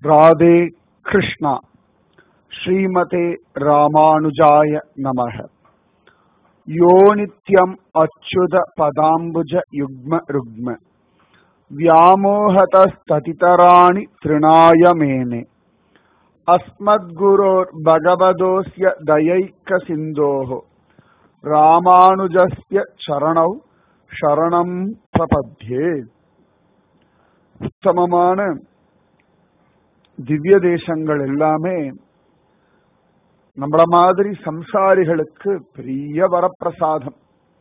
ராதே கிருஷ்ணா ஸ்ரீமதே ராமானுஜாய நமக யோ நித்யம் அச்சுத பதாம்புஜ யுக்ம ருக்ம व्यामोहतस्ततितराणि तृणाय मेने अस्मद्गुरोर्भगवदोऽस्य दयैकसिन्धोः ராமானுஜஸ்ய சரணௌ சரணம் பிரபத்யே உத்தமமான திவ்ய தேசங்கள் எல்லாமே நம்மள மாதிரி சம்சாரிகளுக்கு பெரிய வரப்பிரசாதம்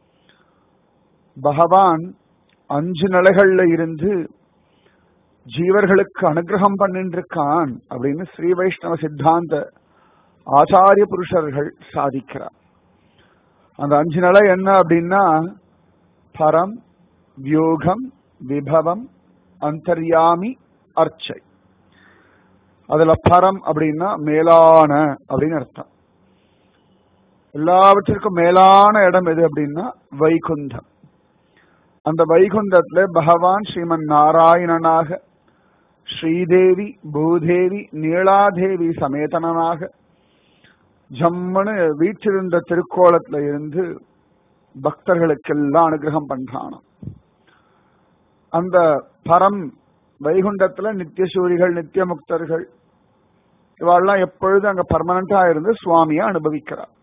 பகவான் அஞ்சு நிலைகள்ல இருந்து ஜீவர்களுக்கு அனுகிரகம் பண்ணிட்டு இருக்கான் அப்படின்னு ஸ்ரீ வைஷ்ணவ சித்தாந்த ஆச்சாரிய புருஷர்கள் சாதிக்கிறார் அந்த அஞ்சு நிலை என்ன அப்படின்னா பரம் வியோகம் விபவம் அந்தர்யாமி அர்ச்சை அதுல பரம் அப்படின்னா மேலான அப்படின்னு அர்த்தம் எல்லாவற்றிற்கும் மேலான இடம் எது அப்படின்னா வைகுந்தம் அந்த வைகுந்தத்துல பகவான் ஸ்ரீமன் நாராயணனாக ஸ்ரீதேவி பூதேவி நீலாதேவி சமேதனாக ஜம்மனு வீற்றிருந்த திருக்கோலத்துல இருந்து பக்தர்களுக்கெல்லாம் அனுகிரகம் பண்றானாம் அந்த பரம் வைகுண்டத்துல நித்தியசூரிகள் நித்திய முக்தர்கள் இவாள்லாம் எப்பொழுதும் அங்க பர்மனண்டா இருந்து சுவாமியா அனுபவிக்கிறார்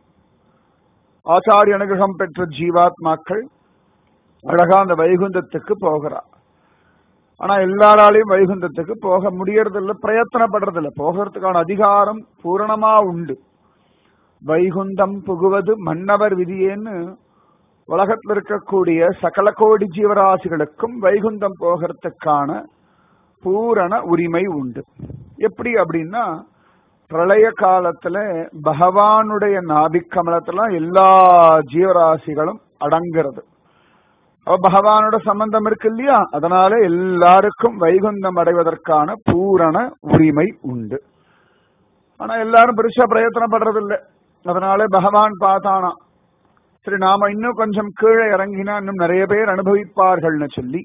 ஆச்சாரிய அனுகிரகம் பெற்ற ஜீவாத்மாக்கள் அழகா அந்த வைகுந்தத்துக்கு போகிறா ஆனா எல்லாராலையும் வைகுந்தத்துக்கு போக முடியறதில்ல பிரயத்தனப்படுறதில்ல போகிறதுக்கான அதிகாரம் பூரணமா உண்டு வைகுந்தம் புகுவது மன்னவர் விதியேன்னு உலகத்தில் இருக்கக்கூடிய சகல கோடி ஜீவராசிகளுக்கும் வைகுந்தம் போகிறதுக்கான பூரண உரிமை உண்டு எப்படி அப்படின்னா பிரளய காலத்துல பகவானுடைய நாபிக்கமலத்துல எல்லா ஜீவராசிகளும் அடங்குறது பகவானோட சம்பந்தம் இருக்கு இல்லையா அதனால எல்லாருக்கும் வைகுந்தம் அடைவதற்கான பூரண உரிமை உண்டு ஆனா எல்லாரும் பெருசா பிரயத்தனப்படுறது இல்லை அதனால பகவான் பார்த்தானா சரி நாம இன்னும் கொஞ்சம் கீழே இறங்கினா இன்னும் நிறைய பேர் அனுபவிப்பார்கள்னு சொல்லி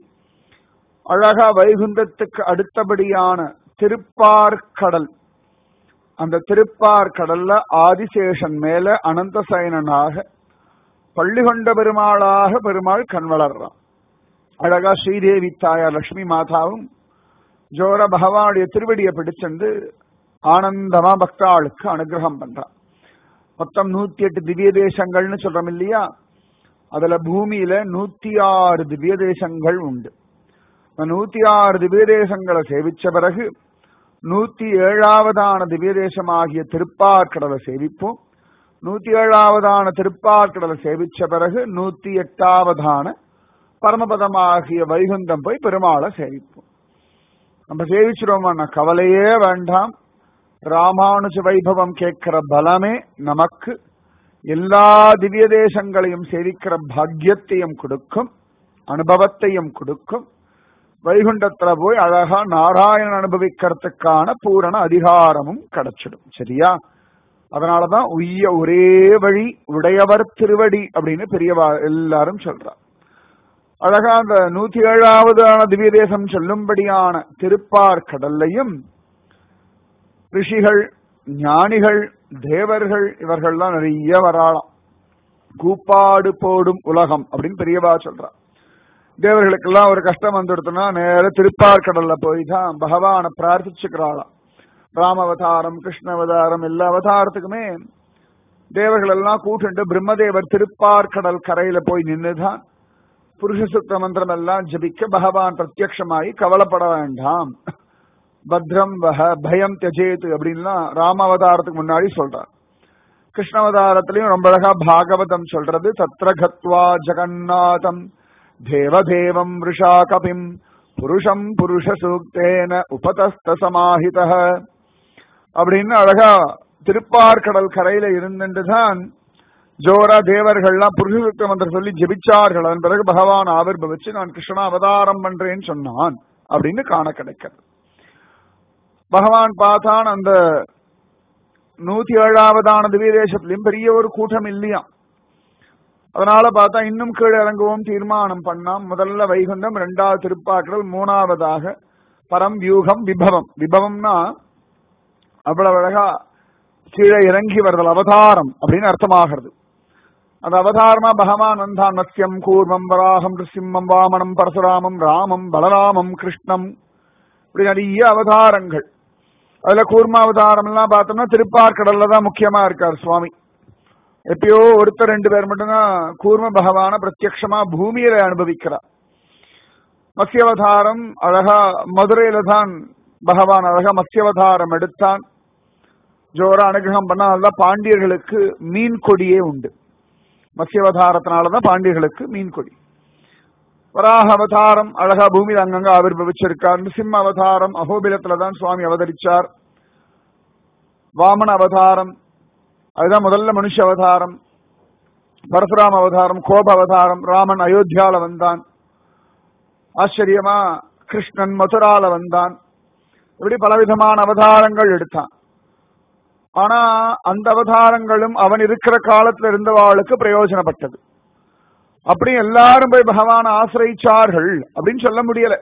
அழகா வைகுந்தத்துக்கு அடுத்தபடியான திருப்பார்கடல் அந்த திருப்பார்கடல்ல ஆதிசேஷன் மேல அனந்தசயனனாக பள்ளி கொண்ட பெருமாளாக பெருமாள் கண் வளர்றான் அழகா ஸ்ரீதேவி தாயார் லட்சுமி மாதாவும் ஜோர பகவானுடைய திருவடியை பிடிச்சிருந்து ஆனந்தமா பக்தாளுக்கு அனுகிரகம் பண்றான் மொத்தம் நூத்தி எட்டு திவ்ய தேசங்கள்னு சொல்றோம் இல்லையா அதுல பூமியில நூத்தி ஆறு திவ்ய தேசங்கள் உண்டு நூத்தி ஆறு திவ்ய தேசங்களை சேவிச்ச பிறகு நூத்தி ஏழாவதான திவ்ய தேசமாகிய திருப்பார்கடலை சேவிப்போம் நூத்தி ஏழாவதான திருப்பார்கடலை சேவிச்ச பிறகு நூத்தி எட்டாவதான பரமபதமாகிய வைகுந்தம் போய் பெருமாளை சேவிப்போம் நம்ம சேவிச்சிருவோமா கவலையே வேண்டாம் ராமானுஜ வைபவம் கேட்கிற பலமே நமக்கு எல்லா திவ்ய தேசங்களையும் சேவிக்கிற பாக்கியத்தையும் கொடுக்கும் அனுபவத்தையும் கொடுக்கும் வைகுண்டத்துல போய் அழகா நாராயணன் அனுபவிக்கிறதுக்கான பூரண அதிகாரமும் கிடைச்சிடும் சரியா அதனாலதான் உய்ய ஒரே வழி உடையவர் திருவடி அப்படின்னு பெரியவா எல்லாரும் சொல்றார் அழகா அந்த நூத்தி ஏழாவதான திவ்ய தேசம் சொல்லும்படியான திருப்பார் கடல்லையும் ரிஷிகள் ஞானிகள் தேவர்கள் இவர்கள்லாம் நிறைய வராளாம் கூப்பாடு போடும் உலகம் அப்படின்னு பெரியவா சொல்றா தேவர்களுக்கெல்லாம் ஒரு கஷ்டம் வந்துடுத்துனா நேர திருப்பார்கடல்ல போய் தான் பகவானை பிரார்த்திச்சுக்கிறாளாம் ராமவதாரம் கிருஷ்ணவதாரம் எல்லா அவதாரத்துக்குமே தேவர்கள் எல்லாம் கூட்டுண்டு பிரம்மதேவர் திருப்பார்கடல் கரையில போய் நின்றுதான் புருஷ சுத்த மந்திரம் எல்லாம் ஜபிக்க பகவான் பிரத்யமாயி கவலைப்பட வேண்டாம் பத்ரம் வஹ பயம் தியஜேத்து அப்படின்லாம் ராமாவதாரத்துக்கு முன்னாடி சொல்றார் கிருஷ்ணாவதாரத்திலையும் ரொம்ப அழகா பாகவதம் சொல்றது தத்ரகத்வா ஜெகநாதம் தேவதேவம் ரிஷா கபிம் புருஷம் புருஷ சூக்தேன உபதஸ்த சமாஹித அப்படின்னு அழகா திருப்பார்கடல் கரையில இருந்துட்டுதான் ஜோரா தேவர்கள்லாம் புருஷ மந்திரம் சொல்லி ஜெபிச்சார்கள் அதன் பிறகு பகவான் ஆவிர்பவிச்சு நான் கிருஷ்ணா அவதாரம் பண்றேன்னு சொன்னான் அப்படின்னு காண கிடைக்கிறது பகவான் பார்த்தான் அந்த நூத்தி ஏழாவதான திவ்ய தேசத்திலையும் பெரிய ஒரு கூட்டம் இல்லையா அதனால பார்த்தா இன்னும் கீழே இறங்குவோம் தீர்மானம் பண்ணாம் முதல்ல வைகுண்டம் இரண்டாவது திருப்பாக்கடல் மூணாவதாக பரம் வியூகம் விபவம் விபவம்னா அவ்வளவு அழகா கீழே இறங்கி வருதல் அவதாரம் அப்படின்னு அர்த்தமாகிறது அந்த அவதாரமா பகவான் வந்தான் மத்யம் கூர்மம் வராகம் சிம்மம் வாமனம் பரசுராமம் ராமம் பலராமம் கிருஷ்ணம் இப்படி நிறைய அவதாரங்கள் அதுல கூர்ம அவதாரம் எல்லாம் பார்த்தோம்னா திருப்பார்கடல்ல தான் முக்கியமா இருக்கார் சுவாமி எப்பயோ ஒருத்தர் ரெண்டு பேர் மட்டும்தான் கூர்ம பகவான பிரத்யக்ஷமா பூமியில அனுபவிக்கிறார் மத்யவதாரம் அழகா மதுரையில தான் பகவான் அழகா மத்யவதாரம் எடுத்தான் ஜோரா அனுகிரகம் பண்ணால்தான் பாண்டியர்களுக்கு மீன் கொடியே உண்டு மத்யவதாரத்தினாலதான் பாண்டியர்களுக்கு மீன் கொடி வராக அவதாரம் அழகா பூமியில அங்கங்க ஆவிர்வவிச்சிருக்கார் நிருசிம்ம அவதாரம் அகோபிலத்துல தான் சுவாமி அவதரிச்சார் வாமன அவதாரம் அதுதான் முதல்ல மனுஷ அவதாரம் பரசுராம அவதாரம் கோப அவதாரம் ராமன் அயோத்தியால வந்தான் ஆச்சரியமா கிருஷ்ணன் மதுரால வந்தான் இப்படி பலவிதமான அவதாரங்கள் எடுத்தான் ஆனா அந்த அவதாரங்களும் அவன் இருக்கிற காலத்துல இருந்தவாளுக்கு பிரயோஜனப்பட்டது அப்படி எல்லாரும் போய் பகவான் ஆசிரிச்சார்கள் அப்படின்னு சொல்ல முடியல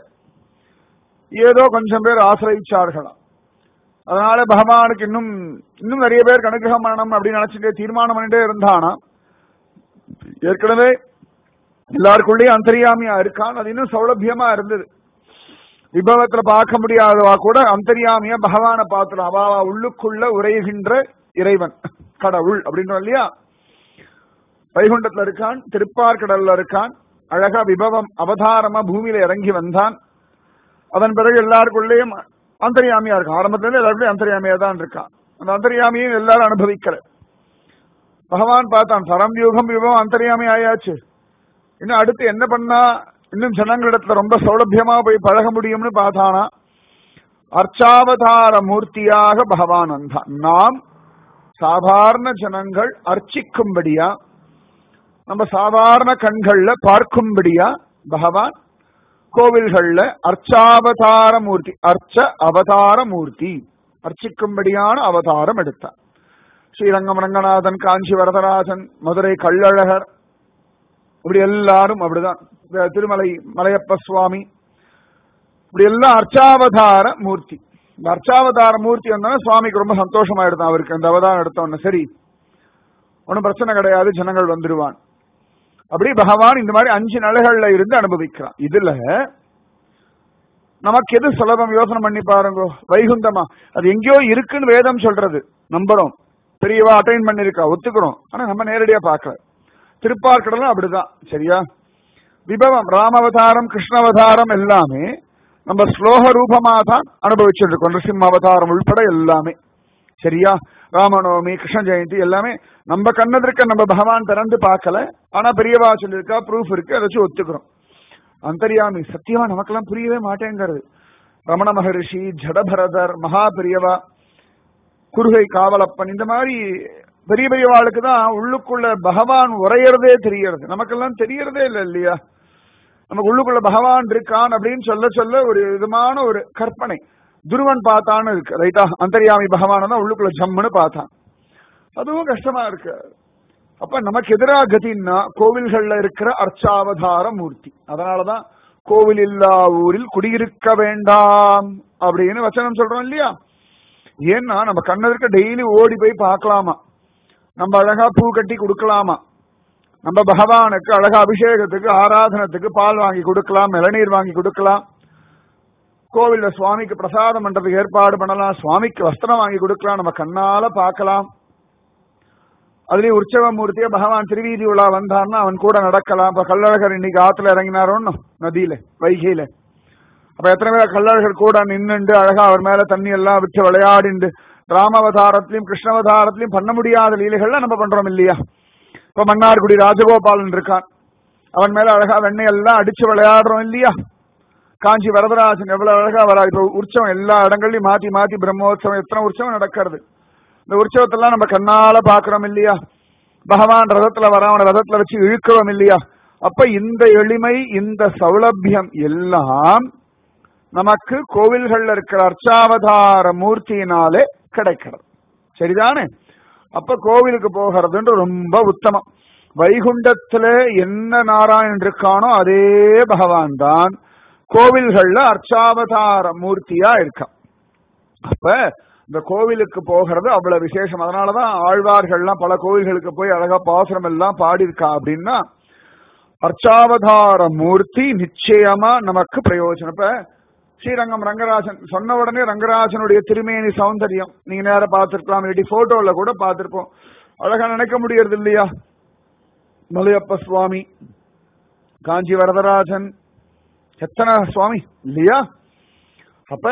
ஏதோ கொஞ்சம் பேர் ஆசிரிச்சார்களாம் அதனால பகவானுக்கு இன்னும் இன்னும் நிறைய பேர் அனுகிரகம் பண்ணணும் அப்படின்னு நினைச்சுட்டே தீர்மானம் பண்ணிட்டே இருந்தானா ஏற்கனவே எல்லாருக்குள்ளேயும் அந்தரியாமியா இருக்கான் அது இன்னும் சௌலபியமா இருந்தது விபவத்துல பார்க்க முடியாதவா கூட அந்தரியாமியா பகவான பார்த்துடும் அவாவா உள்ளுக்குள்ள உரைகின்ற இறைவன் கடவுள் அப்படின்றோம் இல்லையா வைகுண்டத்துல இருக்கான் திருப்பார்கடல்ல இருக்கான் அழகா விபவம் அவதாரமா பூமியில இறங்கி வந்தான் அதன் பிறகு எல்லாருக்குள்ளேயும் அந்தரியாமியா இருக்கான் ஆரம்பத்துல இருந்து எல்லாருக்குள்ளேயும் அந்தரியாமியா தான் இருக்கான் அந்த அந்தரியாமியும் எல்லாரும் அனுபவிக்கிற பகவான் பார்த்தான் சரம் யூகம் விபவம் அந்தரியாமி ஆயாச்சு இன்னும் அடுத்து என்ன பண்ணா இன்னும் ஜனங்களிடத்துல ரொம்ப சௌலபியமா போய் பழக முடியும்னு பார்த்தானா அர்ச்சாவதார மூர்த்தியாக பகவான் வந்தான் நாம் சாதாரண ஜனங்கள் அர்ச்சிக்கும்படியா நம்ம சாதாரண கண்கள்ல பார்க்கும்படியா பகவான் கோவில்கள்ல அர்ச்சாவதார மூர்த்தி அர்ச்ச அவதார மூர்த்தி அர்ச்சிக்கும்படியான அவதாரம் எடுத்தார் ஸ்ரீரங்கம் ரங்கநாதன் காஞ்சி வரதராஜன் மதுரை கள்ளழகர் இப்படி எல்லாரும் அப்படிதான் இந்த திருமலை மலையப்ப சுவாமி இப்படி எல்லாம் அர்ச்சாவதார மூர்த்தி இந்த அர்ச்சாவதார மூர்த்தி வந்தா சுவாமிக்கு ரொம்ப சந்தோஷமா எடுத்தான் அவருக்கு அந்த அவதாரம் எடுத்தவொன்னு சரி ஒன்னும் பிரச்சனை கிடையாது ஜனங்கள் வந்துருவான் அப்படி பகவான் இந்த மாதிரி அஞ்சு நிலைகள்ல இருந்து அனுபவிக்கிறான் இதுல நமக்கு எது சுலபம் யோசனை பண்ணி பாருங்க வைகுந்தமா அது எங்கேயோ இருக்குன்னு வேதம் சொல்றது நம்புறோம் பெரியவா அட்டைன் பண்ணிருக்கா ஒத்துக்கிறோம் ஆனா நம்ம நேரடியா பார்க்கல திருப்பார்க்கடலும் அப்படிதான் சரியா விபவம் ராமவதாரம் கிருஷ்ணாவதாரம் எல்லாமே நம்ம ஸ்லோக ரூபமா தான் அனுபவிச்சுட்டு இருக்கோம் நிருசிம்ம அவதாரம் உள்பட எல்லாமே சரியா ராமநவமி கிருஷ்ண ஜெயந்தி எல்லாமே நம்ம கண்ணதிருக்க நம்ம பகவான் திறந்து பார்க்கல ஆனா பெரியவா சொல்லியிருக்கா ப்ரூஃப் இருக்கு அதை வச்சு ஒத்துக்கிறோம் அந்தரியாமி சத்தியமா நமக்கெல்லாம் புரியவே மாட்டேங்கிறது ரமண மகரிஷி ஜடபரதர் மகா பெரியவா குருகை காவலப்பன் இந்த மாதிரி பெரிய பெரியவாளுக்கு தான் உள்ளுக்குள்ள பகவான் உரையறதே தெரியறது நமக்கெல்லாம் தெரியறதே இல்லை இல்லையா நமக்கு உள்ளுக்குள்ள பகவான் இருக்கான் அப்படின்னு சொல்ல சொல்ல ஒரு விதமான ஒரு கற்பனை துருவன் பார்த்தான்னு இருக்கு ரைட்டா அந்தரியாமி பகவான தான் உள்ளுக்குள்ள ஜம்முன்னு பார்த்தான் அதுவும் கஷ்டமா இருக்கு அப்ப நமக்கு எதிராக கதின்னா கோவில்கள்ல இருக்கிற அர்ச்சாவதார மூர்த்தி அதனாலதான் கோவில் இல்லா ஊரில் குடியிருக்க வேண்டாம் அப்படின்னு வச்சனம் சொல்றோம் இல்லையா ஏன்னா நம்ம கண்ணதற்கு டெய்லி ஓடி போய் பார்க்கலாமா நம்ம அழகா பூ கட்டி கொடுக்கலாமா நம்ம பகவானுக்கு அழகா அபிஷேகத்துக்கு ஆராதனத்துக்கு பால் வாங்கி கொடுக்கலாம் இளநீர் வாங்கி கொடுக்கலாம் கோவில்ல சுவாமிக்கு பிரசாதம் பண்றதுக்கு ஏற்பாடு பண்ணலாம் சுவாமிக்கு வஸ்திரம் வாங்கி கொடுக்கலாம் நம்ம கண்ணால பார்க்கலாம் அதுலயும் உற்சவ மூர்த்தியா பகவான் திருவீதி உலா வந்தான்னா அவன் கூட நடக்கலாம் இப்ப கள்ளழகர் இன்னைக்கு ஆத்துல இறங்கினாரோன்னு நதியில வைகையில அப்ப எத்தனை பேர் கள்ளழகர் கூட நின்னுண்டு அழகா அவர் மேல தண்ணி எல்லாம் விட்டு விளையாடிண்டு ராமவதாரத்திலையும் கிருஷ்ணவதாரத்திலையும் பண்ண முடியாத லீலைகள்லாம் நம்ம பண்றோம் இல்லையா இப்ப மன்னார்குடி ராஜகோபாலன் இருக்கான் அவன் மேல அழகா வெண்ணெய் எல்லாம் அடிச்சு விளையாடுறோம் இல்லையா காஞ்சி வரதராஜன் எவ்வளவு அழகா வரா இப்ப உற்சவம் எல்லா இடங்கள்லயும் மாத்தி மாத்தி பிரம்மோற்சவம் எத்தனை உற்சவம் நடக்கிறது இந்த உற்சவத்தெல்லாம் நம்ம கண்ணால பாக்குறோம் இல்லையா பகவான் ரதத்துல வர அவனை ரதத்துல வச்சு இழுக்கிறோம் இல்லையா அப்ப இந்த எளிமை இந்த சௌலபியம் எல்லாம் நமக்கு கோவில்கள்ல இருக்கிற அர்ச்சாவதார மூர்த்தியினாலே கிடைக்கிறது சரிதானே அப்ப கோவிலுக்கு போகிறதுன்ற ரொம்ப உத்தமம் வைகுண்டத்துல என்ன நாராயணன் இருக்கானோ அதே பகவான் தான் கோவில்கள்ல அர்ச்சாவதார மூர்த்தியா இருக்கான் அப்ப இந்த கோவிலுக்கு போகிறது அவ்வளவு விசேஷம் அதனாலதான் ஆழ்வார்கள்லாம் பல கோவில்களுக்கு போய் அழகா பாசுரம் எல்லாம் பாடியிருக்கா அப்படின்னா அர்ச்சாவதார மூர்த்தி நிச்சயமா நமக்கு பிரயோஜனம் இப்ப ஸ்ரீரங்கம் ரங்கராஜன் சொன்ன உடனே ரங்கராஜனுடைய திருமேனி சௌந்தரியம் நீங்க நேரம் பார்த்திருக்கலாம் இல்லாட்டி போட்டோல கூட பார்த்திருப்போம் அழகா நினைக்க முடியறது இல்லையா மலையப்ப சுவாமி காஞ்சி வரதராஜன் எத்தனை சுவாமி இல்லையா அப்ப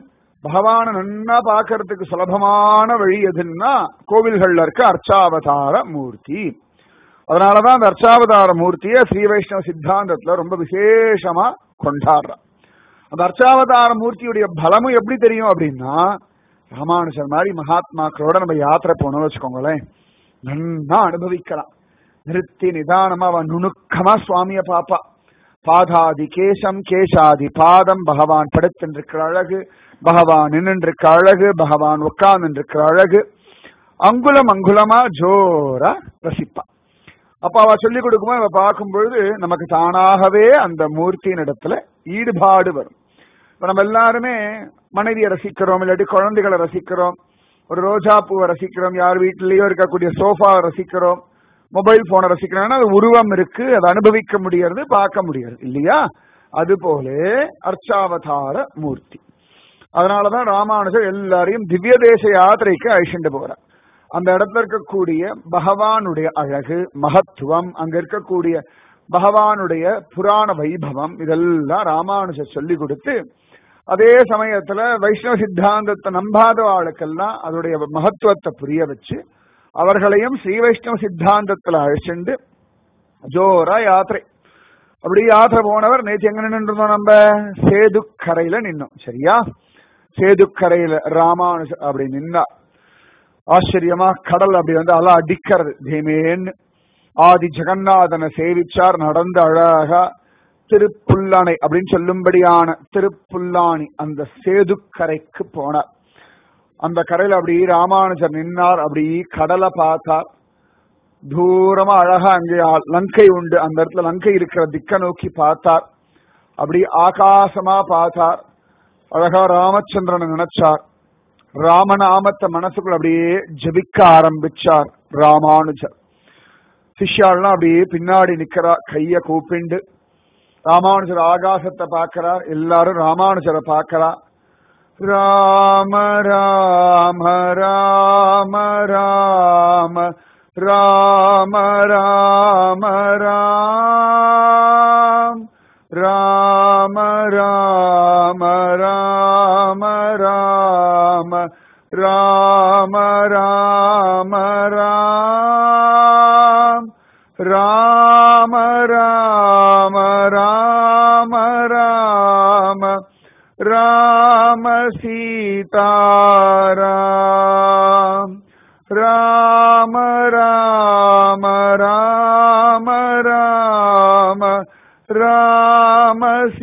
பகவான நன்னா பாக்கிறதுக்கு சுலபமான வழி எதுன்னா கோவில்கள்ல இருக்க அர்ச்சாவதார மூர்த்தி அதனாலதான் அந்த அர்ச்சாவதார மூர்த்தியை ஸ்ரீ வைஷ்ணவ சித்தாந்தத்துல ரொம்ப விசேஷமா கொண்டாடுறான் அந்த அர்ச்சாவதார மூர்த்தியுடைய பலமும் எப்படி தெரியும் அப்படின்னா ராமானுஜர் மாதிரி மகாத்மாக்களோட நம்ம யாத்திரை போனோம்னு வச்சுக்கோங்களேன் நன்னா அனுபவிக்கலாம் நிறுத்தி நிதானமா அவன் நுணுக்கமா சுவாமிய பாப்பா பாதாதி கேசம் கேசாதி பாதம் பகவான் படுத்திருக்கிற அழகு பகவான் நின்றுருக்க அழகு பகவான் உட்கார்ந்து இருக்கிற அழகு அங்குலம் அங்குலமா ஜோரா ரசிப்பான் அப்ப அவ சொல்லிக் கொடுக்கும்போது அவ பார்க்கும் பொழுது நமக்கு தானாகவே அந்த மூர்த்தியின் இடத்துல ஈடுபாடு வரும் இப்ப நம்ம எல்லாருமே மனைவியை ரசிக்கிறோம் இல்லாட்டி குழந்தைகளை ரசிக்கிறோம் ஒரு ரோஜா பூவை ரசிக்கிறோம் யார் வீட்டிலேயோ இருக்கக்கூடிய சோஃபாவை ரசிக்கிறோம் மொபைல் போனை ரசிக்கிறோம்னா அது உருவம் இருக்கு அதை அனுபவிக்க முடியறது பார்க்க முடியாது இல்லையா அது போல அர்ச்சாவதார மூர்த்தி அதனாலதான் ராமானுஜர் எல்லாரையும் திவ்ய தேச யாத்திரைக்கு அழிச்சுட்டு போறார் அந்த இடத்துல இருக்கக்கூடிய பகவானுடைய அழகு மகத்துவம் அங்க இருக்கக்கூடிய பகவானுடைய புராண வைபவம் இதெல்லாம் ராமானுஜர் சொல்லி கொடுத்து அதே சமயத்துல வைஷ்ணவ சித்தாந்தத்தை நம்பாத ஆளுக்கெல்லாம் அதோடைய மகத்துவத்தை புரிய வச்சு அவர்களையும் ஸ்ரீ வைஷ்ணவ சித்தாந்தத்துல அழைச்சிண்டு ஜோரா யாத்திரை அப்படி யாத்திரை போனவர் நேற்று எங்க நின்றுருந்தோம் நம்ம சேதுக்கரையில நின்னோம் சரியா சேதுக்கரையில ராமானுஜர் அப்படி நின்னா ஆச்சரியமா கடல் அப்படி வந்து அல அடிக்கிறது தீமேன்னு ஆதி ஜெகநாதனை சேவிச்சார் நடந்த அழகா திருப்புல்லானை அப்படின்னு சொல்லும்படியான திருப்புல்லானி அந்த சேதுக்கரைக்கு போனார் அந்த கரையில அப்படி ராமானுஜர் நின்னார் அப்படி கடலை பார்த்தார் தூரமா அழகா அங்கே லங்கை உண்டு அந்த இடத்துல லங்கை இருக்கிற திக்க நோக்கி பார்த்தார் அப்படி ஆகாசமா பார்த்தார் அழகா ராமச்சந்திரனை நினைச்சார் ராமநாமத்தை மனசுக்குள்ள அப்படியே ஜபிக்க ஆரம்பிச்சார் ராமானுஜர் சிஷ்யாள்லாம் அப்படியே பின்னாடி நிக்கிறா கைய கூப்பிண்டு ராமானுஜர் ஆகாசத்தை பார்க்கிறார் எல்லாரும் ராமானுஜரை பார்க்கிறா ராம ராம ராம ராம ராம ராம ராம் ராம ராம ராம ராம ராம ராம ராம் ராம ராம ராம ராம ராம சீதாராம் ராம ராம ராம ராம ராம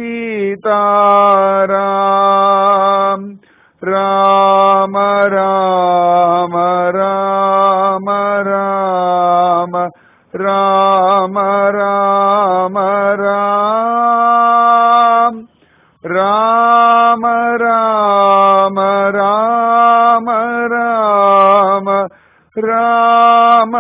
சீதாராம் ராம ராம ராம ராம ராம ராம ராம் ராம ராம ராம ராம ராம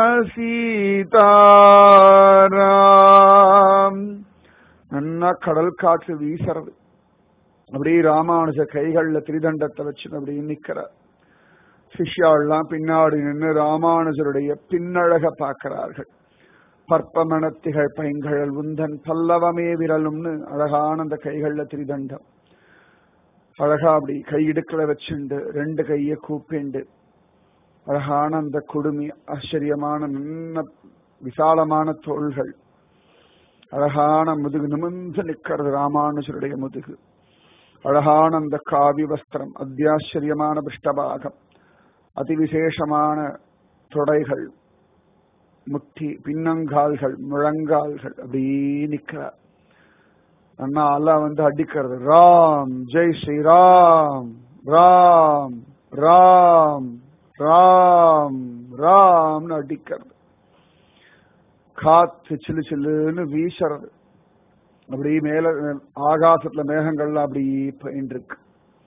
சீதாராம் நன்னா கடல் காற்று வீசுறது அப்படியே ராமானுஜ கைகள்ல திரிதண்டத்தை வச்சு அப்படியே நிக்கிறார் சிஷ்யாள்லாம் பின்னாடி நின்று ராமானுஜருடைய பின்னழக பார்க்கிறார்கள் பற்பமணத்திகள் பைங்கழல் உந்தன் பல்லவமே விரலும்னு அழகான அந்த கைகள்ல திரிதண்டம் அழகா அப்படி கை இடுக்கல வச்சுண்டு ரெண்டு கைய கூப்பிண்டு அழகான அந்த குடுமி ஆச்சரியமான நல்ல விசாலமான தோள்கள் அழகான முதுகு நிமிர்ந்து நிக்கிறது ராமானுஜருடைய முதுகு அழகான அந்த காவி வஸ்திரம் அத்தியாச்சரியமான பிருஷ்டபாகம் அதிவிசேஷமான தொடைகள் முட்டி பின்னங்கால்கள் முழங்கால்கள் அப்படியே நிக்கிறார் அண்ணா அல்லா வந்து அடிக்கிறது ராம் ஜெய் ஸ்ரீராம் ராம் ராம் ராம் ராம்னு அடிக்கிறது காத்து சில்லு சில்லுன்னு வீசுறது அப்படி மேல ஆகாசத்துல மேகங்கள்லாம் அப்படி போயின்னு இருக்கு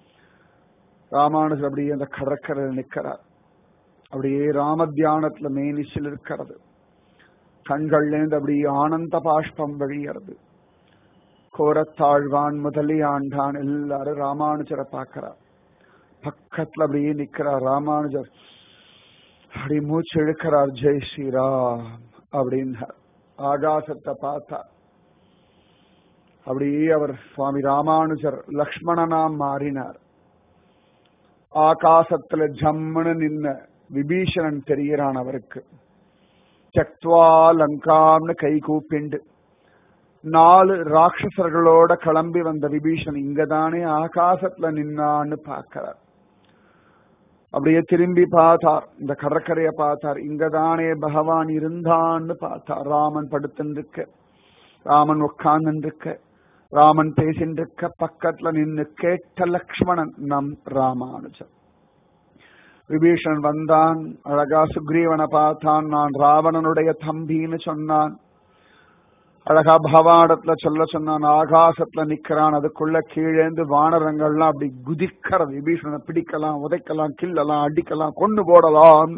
ராமானுஜர் அப்படியே அந்த கடற்கரையில் நிக்கிறார் அப்படியே ராம தியானத்துல மேனிச்சில் இருக்கிறது கண்கள்லேருந்து அப்படி ஆனந்த பாஷ்பம் வழியறது கோரத்தாழ்வான் முதலியாண்டான் எல்லாரும் ராமானுஜரை பார்க்கிறார் பக்கத்துல அப்படியே நிக்கிறார் ராமானுஜர் அப்படி மூச்சு இழுக்கிறார் ஜெய் ஸ்ரீராம் அப்படின்னார் ஆகாசத்தை பார்த்தார் அப்படியே அவர் சுவாமி ராமானுஜர் லக்ஷ்மணனா மாறினார் ஆகாசத்துல ஜம்முன்னு நின்ன விபீஷணன் தெரிகிறான் அவருக்கு சக்துவா லங்காம்னு கை கூப்பிண்டு நாலு ராட்சசர்களோட கிளம்பி வந்த விபீஷன் இங்கதானே ஆகாசத்துல நின்னான்னு பார்க்கிறார் அப்படியே திரும்பி பார்த்தார் இந்த கடற்கரையை பார்த்தார் இங்கதானே பகவான் இருந்தான்னு பார்த்தார் ராமன் படுத்துருக்க ராமன் உட்கார்ந்துருக்க ராமன் பேசிட்டு இருக்க பக்கத்துல நின்னு கேட்ட லக்ஷ்மணன் நம் ராமானுஜன் விபீஷன் வந்தான் அழகா சுக்ரீவனை பார்த்தான் நான் ராவணனுடைய தம்பின்னு சொன்னான் அழகா பகவாடத்துல சொல்ல சொன்னான் ஆகாசத்துல நிக்கிறான் அதுக்குள்ள கீழேந்து வானரங்கள்லாம் அப்படி குதிக்கிறது விபீஷணனை பிடிக்கலாம் உதைக்கலாம் கில்லலாம் அடிக்கலாம் கொண்டு போடலாம்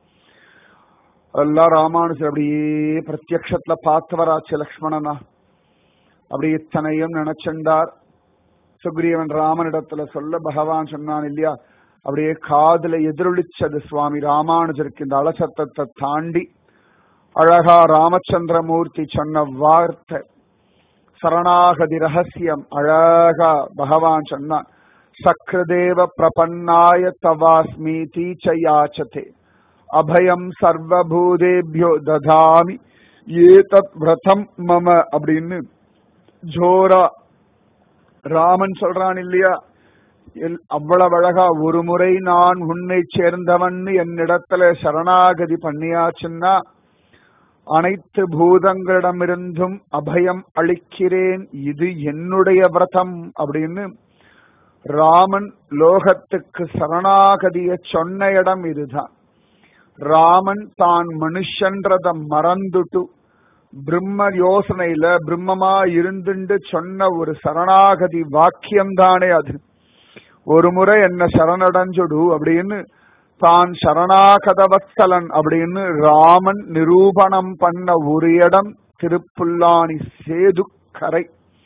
அதெல்லாம் ராமானுஜர் அப்படியே பிரத்யக்ஷத்துல பார்த்தவராச்சு லக்ஷ்மணனா அப்படி இத்தனையும் நினைச்சென்றார் சுக்ரீவன் ராமனிடத்துல சொல்ல பகவான் சொன்னான் இல்லையா அப்படியே காதுல எதிரொலிச்சது சுவாமி ராமானுஜருக்கு இந்த அலசத்தத்தை தாண்டி அழகா ராமச்சந்திரமூர்த்தி சொன்ன வார்த்தை சரணாகதி ரகசியம் அழகா பகவான் சொன்னான் சக்ரதேவ பிரபன்னாய தவாஸ்மி தீச்சயாச்சதே அபயம் சர்வபூதேபியோ ததாமி ஏதத் விரதம் மம அப்படின்னு ஜோரா ராமன் சொல்றான் இல்லையா அவ்வளவு அழகா ஒரு முறை நான் உன்னை சேர்ந்தவன் என்னிடத்துல சரணாகதி பண்ணியாச்சுன்னா அனைத்து பூதங்களிடமிருந்தும் அபயம் அளிக்கிறேன் இது என்னுடைய விரதம் அப்படின்னு ராமன் லோகத்துக்கு சரணாகதிய சொன்ன இடம் இதுதான் ராமன் தான் மனுஷன்றத மறந்துட்டு பிரம்ம யோசனையில பிரம்மமா இருந்துண்டு சொன்ன ஒரு சரணாகதி வாக்கியம்தானே அது ஒரு முறை என்ன சரணடைஞ்சுடு அப்படின்னு தான் சரணாகதவத்சலன் அப்படின்னு ராமன் நிரூபணம் பண்ண ஒரு இடம் திருப்புல்லானி சேதுக்கரை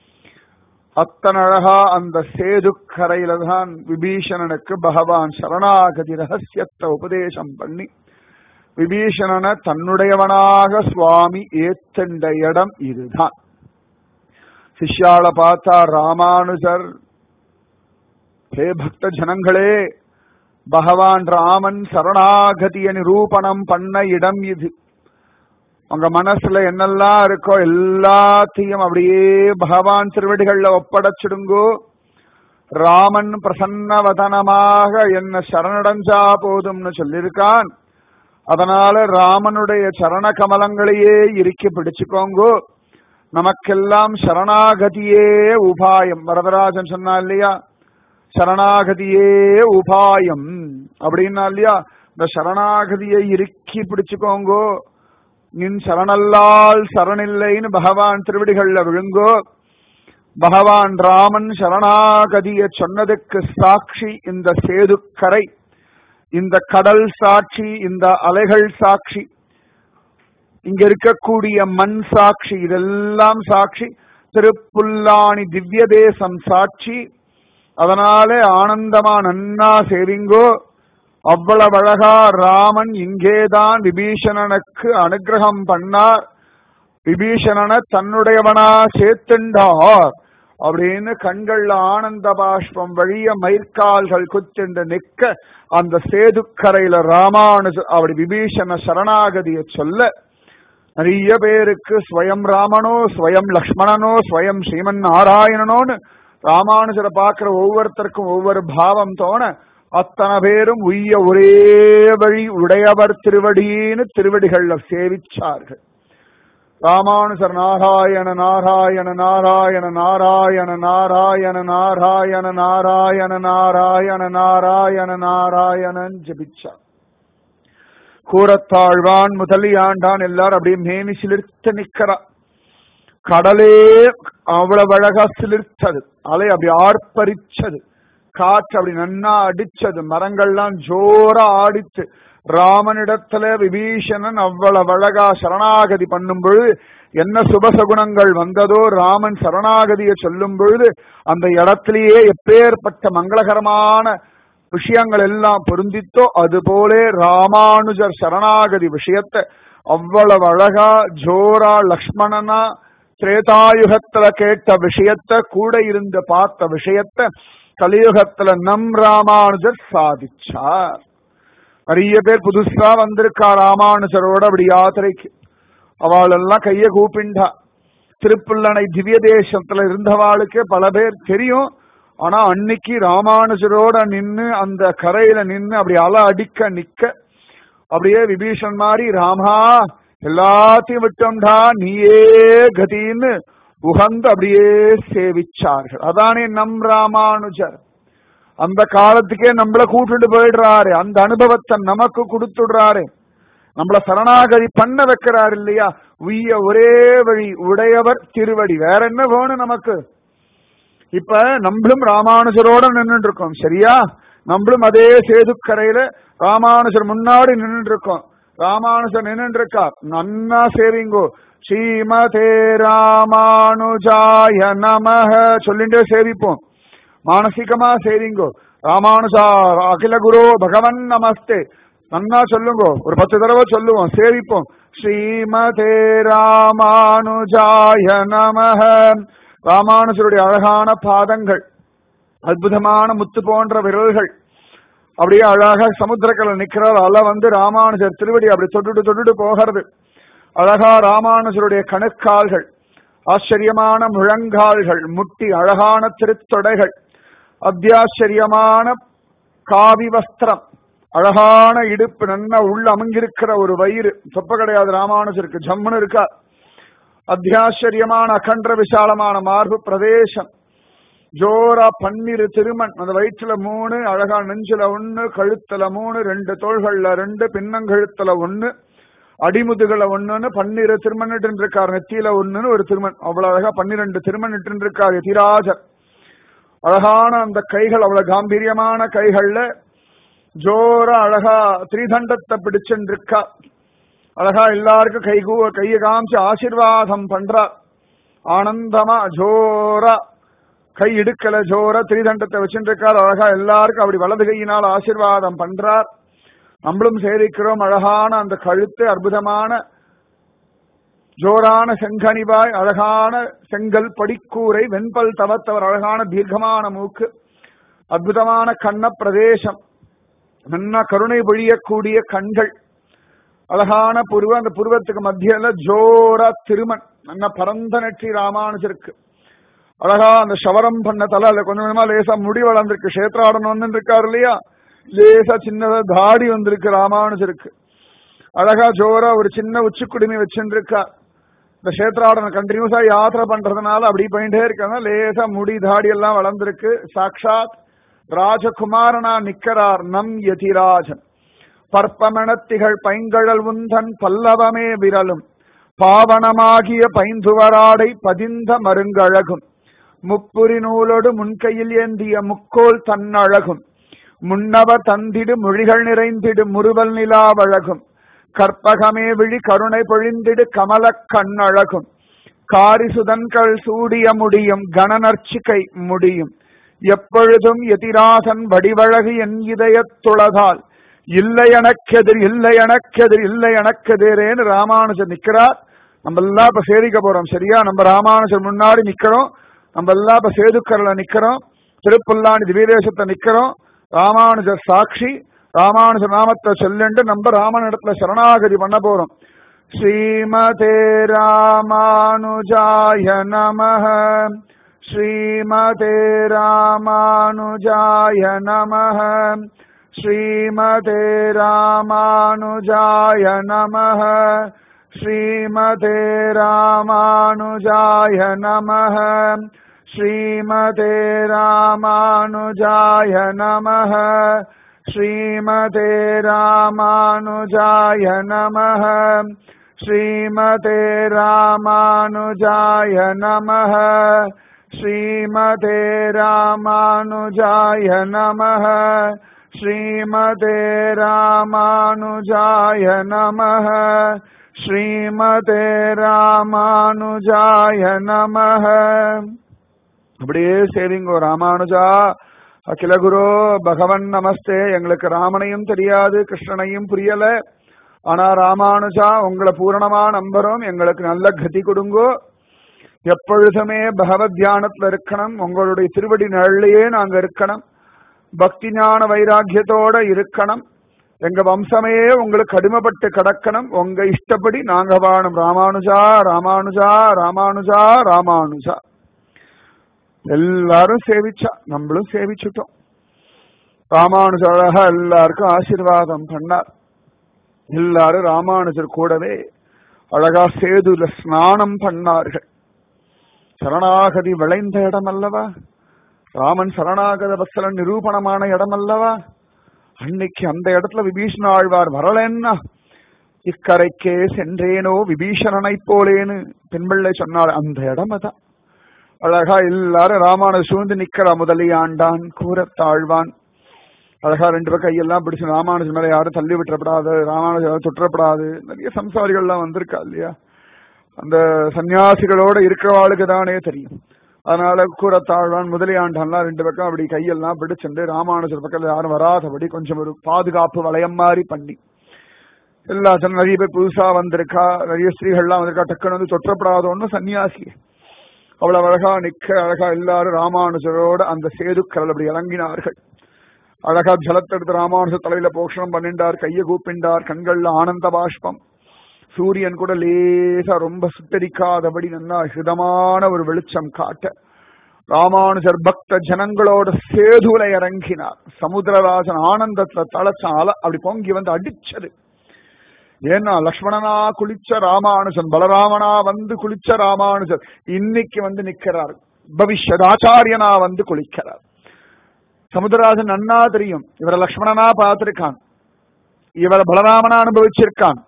அத்தனை அழகா அந்த சேதுக்கரையில தான் விபீஷணனுக்கு பகவான் சரணாகதி ரகசியத்தை உபதேசம் பண்ணி விபீஷணனை தன்னுடையவனாக சுவாமி ஏத்தண்ட இடம் இதுதான் சிஷ்யால பார்த்தா ராமானுஜர் ஹே பக்த ஜனங்களே பகவான் ராமன் சரணாகதிய நிரூபணம் பண்ண இடம் இது உங்க மனசுல என்னெல்லாம் இருக்கோ எல்லாத்தையும் அப்படியே பகவான் திருவடிகள்ல ஒப்படைச்சிடுங்கோ ராமன் பிரசன்னவதனமாக என்ன சரணடைஞ்சா போதும்னு சொல்லியிருக்கான் அதனால ராமனுடைய சரண கமலங்களையே இறுக்கி பிடிச்சுக்கோங்கோ நமக்கெல்லாம் சரணாகதியே உபாயம் வரதராஜன் சொன்னா இல்லையா சரணாகதியே உபாயம் அப்படின்னா இல்லையா இந்த சரணாகதியை இறுக்கி பிடிச்சுக்கோங்கோ நின் சரணல்லால் சரணில்லைன்னு பகவான் திருவடிகள்ல விழுங்கோ பகவான் ராமன் சரணாகதிய சொன்னதுக்கு சாட்சி இந்த சேதுக்கரை இந்த கடல் சாட்சி இந்த அலைகள் சாட்சி இங்க இருக்கக்கூடிய மண் சாட்சி இதெல்லாம் சாட்சி திருப்புல்லானி திவ்ய தேசம் சாட்சி அதனாலே ஆனந்தமா நன்னா சேவிங்கோ அவ்வளவு அழகா ராமன் இங்கேதான் விபீஷணனுக்கு அனுகிரகம் பண்ணார் விபீஷணனை தன்னுடையவனா சேர்த்துண்டார் அப்படின்னு கண்கள்ல ஆனந்த பாஷ்பம் வழிய மயிர்கால்கள் குத்திண்டு நிற்க அந்த சேதுக்கரையில ராமானுஜ அப்படி விபீஷண சரணாகதிய சொல்ல நிறைய பேருக்கு ஸ்வயம் ராமனோ ஸ்வயம் லக்ஷ்மணனோ ஸ்வயம் ஸ்ரீமன் நாராயணனோன்னு ராமானுஜரை பார்க்கிற ஒவ்வொருத்தருக்கும் ஒவ்வொரு பாவம் தோண அத்தனை பேரும் உய்ய ஒரே வழி உடையவர் திருவடின்னு திருவடிகள்ல சேவிச்சார்கள் ராமானுஜர் நாராயண நாராயண நாராயண நாராயண நாராயண நாராயண நாராயண நாராயண நாராயண நாராயணன் ஜபிச்சார் கூரத்தாழ்வான் முதலியாண்டான் எல்லாரும் அப்படியே மேனி சிலிர்த்து நிக்கிறா கடலே அவ்வளவு அழகா சிலிர்த்தது அலை அப்படி ஆர்ப்பரிச்சது காற்று அப்படி நன்னா அடிச்சது மரங்கள்லாம் ஜோரா ஆடிச்சு ராமனிடத்துல விபீஷணன் அவ்வளவு அழகா சரணாகதி பண்ணும் பொழுது என்ன சுபசகுணங்கள் வந்ததோ ராமன் சரணாகதியை சொல்லும் பொழுது அந்த இடத்திலேயே எப்பேற்பட்ட மங்களகரமான விஷயங்கள் எல்லாம் பொருந்தித்தோ அதுபோலே ராமானுஜர் சரணாகதி விஷயத்தை அவ்வளவு அழகா ஜோரா லக்ஷ்மணனா திரேதாயுகத்துல கேட்ட விஷயத்த கூட இருந்து பார்த்த விஷயத்த கலியுகத்துல நம் ராமானுஜர் சாதிச்சார் நிறைய பேர் புதுசா வந்திருக்கா ராமானுஜரோட அப்படி யாத்திரைக்கு அவள் எல்லாம் கைய கூப்பிண்டா திருப்புல்லணை திவ்ய தேசத்துல இருந்தவாளுக்கு பல பேர் தெரியும் ஆனா அன்னைக்கு ராமானுஜரோட நின்னு அந்த கரையில நின்னு அப்படி அலை அடிக்க நிக்க அப்படியே விபீஷன் மாதிரி ராமா எல்லாத்தையும் விட்டோம்டா நீயே கதின்னு உகந்து அப்படியே சேவிச்சார்கள் அதானே நம் ராமானுஜர் அந்த காலத்துக்கே நம்மள கூட்டிட்டு போயிடுறாரு அந்த அனுபவத்தை நமக்கு கொடுத்துடுறாரு நம்மள சரணாகதி பண்ண வைக்கிறாரு இல்லையா உய்ய ஒரே வழி உடையவர் திருவடி வேற என்ன வேணும் நமக்கு இப்ப நம்மளும் ராமானுஜரோட நின்றுட்டு இருக்கோம் சரியா நம்மளும் அதே சேதுக்கரையில ராமானுஜர் முன்னாடி நின்றுட்டு இருக்கோம் ராமானுஜர் நின்று இருக்கார் நன்னா சேவிங்கோ ஸ்ரீமதே ராமானுஜாய நமக சொல்லிண்டே சேவிப்போம் மானசிகமா சேவிங்கோ ராமானுஜா அகில குரு பகவன் நமஸ்தே நன்னா சொல்லுங்க ஒரு பத்து தடவை சொல்லுவோம் சேவிப்போம் ஸ்ரீமதே ராமானுஜாய நமக ராமானுஜருடைய அழகான பாதங்கள் அற்புதமான முத்து போன்ற விரல்கள் அப்படியே அழகா சமுத்திரக்கல நிக்கிறார் அல வந்து ராமானுஜர் திருவடி அப்படி தொட்டுட்டு தொட்டுட்டு போகிறது அழகா ராமானுஜருடைய கணுக்கால்கள் ஆச்சரியமான முழங்கால்கள் முட்டி அழகான திருத்தொடைகள் அத்தியாச்சரியமான காவி வஸ்திரம் அழகான இடுப்பு நன்னா உள்ள அமங்கிருக்கிற ஒரு வயிறு சொப்ப கிடையாது ராமானுஜருக்கு ஜம்முன்னு இருக்கா அத்தியாச்சரியமான அகன்ற விசாலமான மார்பு பிரதேசம் ஜோரா பன்னிரு திருமண் அந்த வயிற்றுல மூணு அழகா நெஞ்சுல ஒண்ணு கழுத்துல மூணு ரெண்டு தோள்கள்ல ரெண்டு பின்னங்கழுத்துல ஒண்ணு அடிமுதுகளை ஒண்ணுன்னு பன்னிரு திருமணிட்டு இருக்கார் நெத்தியில ஒண்ணுன்னு ஒரு திருமண் அவ்வளவு அழகா பன்னிரெண்டு திருமணிட்டு இருக்கார் எதிராஜர் அழகான அந்த கைகள் அவ்வளவு காம்பீரியமான கைகள்ல ஜோரா அழகா திரிதண்டத்தை பிடிச்சுட்டு இருக்கா அழகா எல்லாருக்கும் கை கூ கையை காமிச்சு ஆசிர்வாதம் பண்றா ஆனந்தமா ஜோரா கை இடுக்கல ஜோரா திரிதண்டத்தை வச்சுட்டு இருக்கார் அழகா எல்லாருக்கும் அப்படி வலது கையினால் ஆசிர்வாதம் பண்றார் நம்மளும் சேவிக்கிறோம் அழகான அந்த கழுத்து அற்புதமான ஜோரான செங்கனிவாய் அழகான செங்கல் படிக்கூரை வெண்பல் தவத்தவர் அழகான தீர்க்கமான மூக்கு அற்புதமான கண்ண பிரதேசம் நன்னா கருணை பொழியக்கூடிய கண்கள் அழகான புருவம் அந்த புருவத்துக்கு மத்தியில ஜோரா திருமண் நல்ல பரந்த நெற்றி ராமானுஜருக்கு அழகா அந்த சவரம் பண்ண தலை அதுல கொஞ்சம் கொஞ்சமா லேசா முடி வளர்ந்திருக்கு கஷேத்ராடன் வந்து இருக்காரு இல்லையா லேசா சின்னதா தாடி வந்திருக்கு ராமானுஜருக்கு அழகா ஜோரா ஒரு சின்ன உச்சிக்குடுமி வச்சுருக்கா இந்த கஷேத்ராடனை கண்டினியூஸா யாத்திரை பண்றதுனால அப்படி போயிட்டே இருக்காங்க லேசா முடி தாடி எல்லாம் வளர்ந்திருக்கு சாக்ஷாத் ராஜகுமாரனா நிக்கரார் நம் யதிராஜன் பற்பமணத்திகள் பைங்கழல் உந்தன் பல்லவமே விரலும் பாவனமாகிய பைந்துவராடை பதிந்த மருங்கழகும் முப்புரி நூலோடு முன்கையில் ஏந்திய முக்கோல் தன்னழகும் முன்னவ தந்திடு மொழிகள் நிறைந்திடு முறுவல் நிலாவழகும் கற்பகமே விழி கருணை பொழிந்திடு கமலக் கண்ணழகும் காரிசுதன்கள் சூடிய முடியும் கணநர்ச்சிகை முடியும் எப்பொழுதும் எதிராசன் வடிவழகு என் இதயத் துளதால் இல்லை எனக்கெதிர் இல்லை எனக்கெதிர் இல்லை எனக்கெதிரேன்னு ராமானுஜர் நிக்கிறார் நம்ம எல்லாம் இப்ப சேவிக்க போறோம் சரியா நம்ம ராமானுஜர் முன்னாடி நிக்கிறோம் நம்ம எல்லாம் இப்ப சேதுக்கரில் நிக்கிறோம் திருப்புல்லாணி திவ்யதேசத்தை நிக்கிறோம் ராமானுஜர் சாட்சி ராமானுஜர் நாமத்தை சொல்லுண்டு நம்ம ராமனிடத்துல சரணாகதி பண்ண போறோம் ஸ்ரீமதே ராமானுஜாய நமஹ ஸ்ரீமதே ராமானுஜாய நமஹ ஸ்ரீமதே ராமானுஜாய நமஹ ஸ்ரீமதே ராமானுஜாய நமஹ ஸ்ரீமதே ராமானுஜாய நமஹ ஸ்ரீமதே ராமானுஜாய நமஹ श्रीमते रामानुजाय नमः श्रीमते रामानुजाय नमः श्रीमते रामानुजाय नमः श्रीमते रामानुजाय नमः அப்படியே சேவிங்கோ ராமானுஜா அகில குரு பகவன் நமஸ்தே எங்களுக்கு ராமனையும் தெரியாது கிருஷ்ணனையும் புரியல ஆனா ராமானுஜா உங்களை பூரணமா நம்புறோம் எங்களுக்கு நல்ல கதி கொடுங்கோ எப்பொழுதுமே பகவத் தியானத்துல இருக்கணும் உங்களுடைய திருவடி நிழலையே நாங்க இருக்கணும் பக்தி ஞான வைராக்கியத்தோட இருக்கணும் எங்க வம்சமே உங்களுக்கு அடிமைப்பட்டு கிடக்கணும் உங்க இஷ்டப்படி நாங்க வாழும் ராமானுஜா ராமானுஜா ராமானுஜா ராமானுஜா எல்லாரும் சேவிச்சா நம்மளும் சேவிச்சுட்டோம் ராமானுஜ அழகா எல்லாருக்கும் ஆசீர்வாதம் பண்ணார் எல்லாரும் ராமானுஜர் கூடவே அழகா சேதுல ஸ்நானம் பண்ணார்கள் சரணாகதி விளைந்த இடம் அல்லவா ராமன் சரணாகத வசலன் நிரூபணமான இடம் அல்லவா அன்னைக்கு அந்த இடத்துல விபீஷண ஆழ்வார் வரலன்னா இக்கரைக்கே சென்றேனோ விபீஷணனை போலேன்னு பெண்பிள்ளை சொன்னார் அந்த இடம் அதான் அழகா எல்லாரும் ராமானுஜ சூழ்ந்து நிக்கிற முதலியாண்டான் கூறத்தாழ்வான் அழகா ரெண்டு பக்கம் கையெல்லாம் பிடிச்சு ராமானுஜன் மேல யாரும் தள்ளி விட்டுறப்படாது ராமானுஜன் யாரும் சுற்றப்படாது நிறைய சம்சாரிகள்லாம் வந்திருக்கா இல்லையா அந்த சன்னியாசிகளோட இருக்கிறவாளுக்கு தானே தெரியும் அதனால கூறத்தாழ்வான் முதலியாண்டான்லாம் ரெண்டு பக்கம் அப்படி கையெல்லாம் பிடிச்சிட்டு ராமானுஜர் பக்கத்துல யாரும் வராதபடி கொஞ்சம் ஒரு பாதுகாப்பு வளையம் மாதிரி பண்ணி எல்லா ஜன நிறைய பேர் புதுசா வந்திருக்கா நிறைய ஸ்திரீகள்லாம் வந்திருக்கா டக்குன்னு வந்து தொற்றப்படாதோன்னு சன்னியாசி அவ்வளவு அழகா நிக்க அழகா எல்லாரும் ராமானுஜரோட அந்த சேதுக்கரல் அப்படி இறங்கினார்கள் அழகா ஜலத்தெடுத்து ராமானுஜ தலையில போஷணம் பண்ணிண்டார் கைய கூப்பிண்டார் கண்கள்ல ஆனந்த பாஷ்பம் சூரியன் கூட லேசா ரொம்ப சுத்தரிக்காதபடி நல்லா ஹிதமான ஒரு வெளிச்சம் காட்ட ராமானுஜர் பக்த ஜனங்களோட சேதுல இறங்கினார் சமுத்திரராஜன் ஆனந்தத்துல தளச்சால அப்படி பொங்கி வந்து அடிச்சது ஏன்னா லக்ஷ்மணனா குளிச்ச ராமானுஜன் பலராமனா வந்து குளிச்ச ராமானுஜர் இன்னைக்கு வந்து நிக்கிறார் பவிஷ்யத் ஆச்சாரியனா வந்து குளிக்கிறார் சமுத்திரராஜன் நன்னா தெரியும் இவரை லக்ஷ்மணனா பார்த்திருக்கான் இவரை பலராமனா அனுபவிச்சிருக்கான்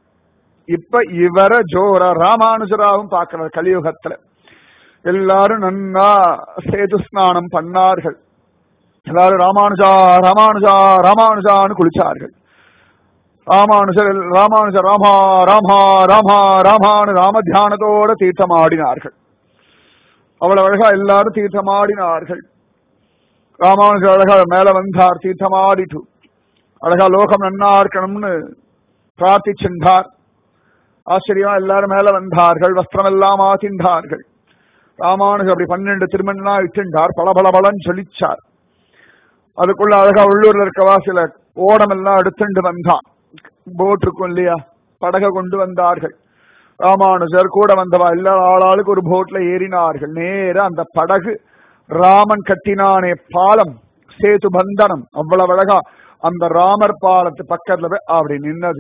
இப்ப இவர ஜோர ராமானுஜராவும் பார்க்கிறார் கலியுகத்துல எல்லாரும் நன்னா சேது ஸ்நானம் பண்ணார்கள் எல்லாரும் ராமானுஜா ராமானுஜா ராமானுஜான்னு குளிச்சார்கள் ராமானுஜர் ராமானுஜர் ராமா ராமா ராமா ராமானு ராம தியானத்தோட தீர்த்தம் ஆடினார்கள் அவ்வளவு அழகா எல்லாரும் தீர்த்தம் ஆடினார்கள் ராமானுஜர் அழகா மேல வந்தார் தீர்த்தம் ஆடிட்டு அழகா லோகம் நன்னா இருக்கணும்னு பிரார்த்திச்சென்றார் ஆச்சரியமா எல்லாரும் மேல வந்தார்கள் வஸ்திரம் எல்லாம் ஆத்தின்றார்கள் ராமானுஜர் அப்படி பன்னெண்டு திருமணா இட்டுண்டார் பல பல பலன் சொல்லிச்சார் அதுக்குள்ள அழகா உள்ளூர்ல இருக்கவா சில ஓடம் எல்லாம் எடுத்துண்டு வந்தான் போட் இருக்கும் இல்லையா படகை கொண்டு வந்தார்கள் ராமானுஜர் கூட வந்தவா எல்லா ஆளாளுக்கு ஒரு போட்ல ஏறினார்கள் நேர அந்த படகு ராமன் கட்டினானே பாலம் சேது பந்தனம் அவ்வளவு அழகா அந்த ராமர் பாலத்து பக்கத்துல போய் அப்படி நின்னது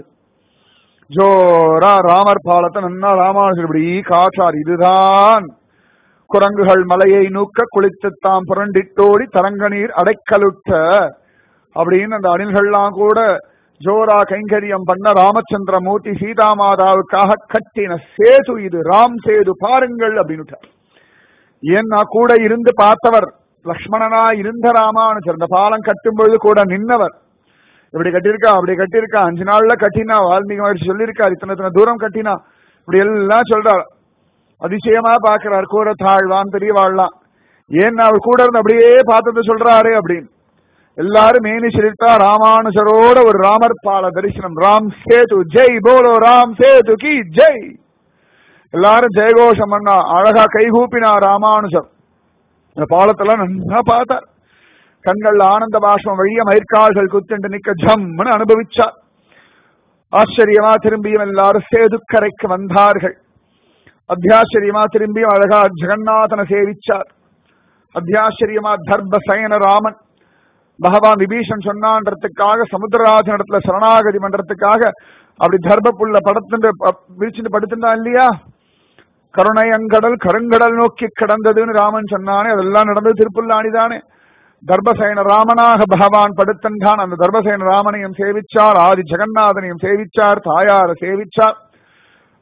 ஜோரா ராமர் பாலத்தை நன்னா ராமானுஜர் இப்படி காற்றார் இதுதான் குரங்குகள் மலையை நூக்க குளித்து தாம் புரண்டிட்டோடி தரங்க நீர் அடைக்கலுட்ட அப்படின்னு அந்த அணில்கள்லாம் கூட ஜோரா கைங்கரியம் பண்ண ராமச்சந்திர மூர்த்தி சீதாமாதாவுக்காக கட்டின சேது இது ராம் சேது பாருங்கள் அப்படின்னு ஏன்னா கூட இருந்து பார்த்தவர் லக்ஷ்மணனா இருந்த ராமானுஜர் இந்த பாலம் கட்டும் பொழுது கூட நின்னவர் இப்படி கட்டியிருக்கா அப்படி கட்டியிருக்கா அஞ்சு நாள்ல கட்டினா வால்மீகி மகர்ஷி சொல்லியிருக்கார் இத்தனை இத்தனை தூரம் கட்டினா இப்படி எல்லாம் சொல்றார் அதிசயமா பாக்குறார் கூற தாழ்வான் பெரியவாழ்லாம் ஏன்னா அவர் கூட இருந்து அப்படியே பார்த்தது சொல்றாரு அப்படின்னு எல்லாரும் மேனி சிரித்தா ராமானுஜரோட ஒரு ராமர் பால தரிசனம் ராம் சேது ஜெய் போலோ ராம் சேது கி ஜெய் எல்லாரும் ஜெயகோஷம் பண்ணா அழகா கைகூப்பினா ராமானுஜர் இந்த பாலத்தெல்லாம் நல்லா பார்த்தார் கண்கள் ஆனந்த பாஷ்பம் வழிய மயிர்கால்கள் குத்துண்டு நிக்க ஜம்னு அனுபவிச்சார் ஆச்சரியமா திரும்பியும் எல்லாரும் சேதுக்கரைக்கு வந்தார்கள் அத்தியாச்சரியமா திரும்பியும் அழகா ஜெகநாதனை சேவிச்சார் அத்தியாச்சரியமா தர்ப சயன ராமன் பகவான் விபீஷன் சொன்னான்றதுக்காக சமுத்திரராஜன் இடத்துல சரணாகதி பண்றதுக்காக அப்படி தர்ப புல்ல படத்துட்டு விரிச்சுட்டு படுத்துட்டான் இல்லையா கருணை அங்கடல் கருங்கடல் நோக்கி கடந்ததுன்னு ராமன் சொன்னானே அதெல்லாம் நடந்தது திருப்புல்லாணி தானே தர்பசேன ராமனாக பகவான் படுத்தன்றான் அந்த தர்பசேன ராமனையும் சேவிச்சார் ஆதி ஜெகநாதனையும் சேவிச்சார் தாயார சேவிச்சார்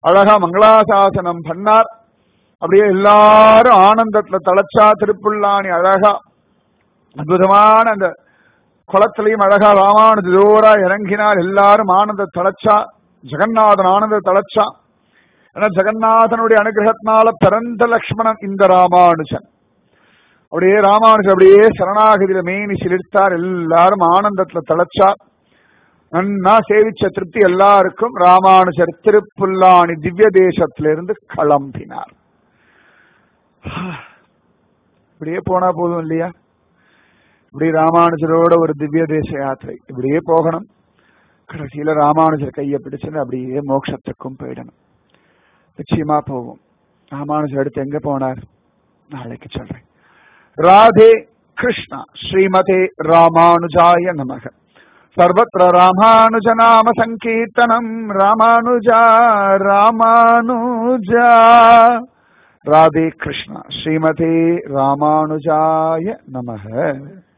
அழகா மங்களாசாசனம் பண்ணார் அப்படியே எல்லாரும் ஆனந்தத்துல தளச்சா திருப்புல்லாணி அழகா அற்புதமான அந்த குளத்திலையும் அழகா ராமானுஜ ஜோரா இறங்கினார் எல்லாரும் ஆனந்த தளச்சா ஜெகநாதன் ஆனந்த தளச்சா ஏன்னா ஜெகநாதனுடைய அனுகிரகத்தினால பிறந்த லக்ஷ்மணன் இந்த ராமானுஜன் அப்படியே ராமானுஜன் அப்படியே சரணாகதியில மேனி சிலிர்த்தார் எல்லாரும் ஆனந்தத்துல தளச்சார் நன்னா சேவிச்ச திருப்தி எல்லாருக்கும் ராமானுஜர் திருப்புல்லாணி திவ்ய தேசத்திலிருந்து கிளம்பினார் இப்படியே போனா போதும் இல்லையா இப்படி ராமானுஜரோட ஒரு திவ்ய தேச யாத்திரை இப்படியே போகணும் கடைசியில ராமானுஜர் கையை பிடிச்சுன்னு அப்படியே மோட்சத்துக்கும் போயிடணும் நிச்சயமா போவோம் ராமானுஜர் அடுத்து எங்க போனார் நாளைக்கு சொல்றேன் ராதே கிருஷ்ணா ஸ்ரீமதே ராமானுஜாய நமக சர்வத்திர ராமானுஜ நாம சங்கீர்த்தனம் ராமானுஜா ராமானுஜா ராதே கிருஷ்ணா ஸ்ரீமதே ராமானுஜாய நமக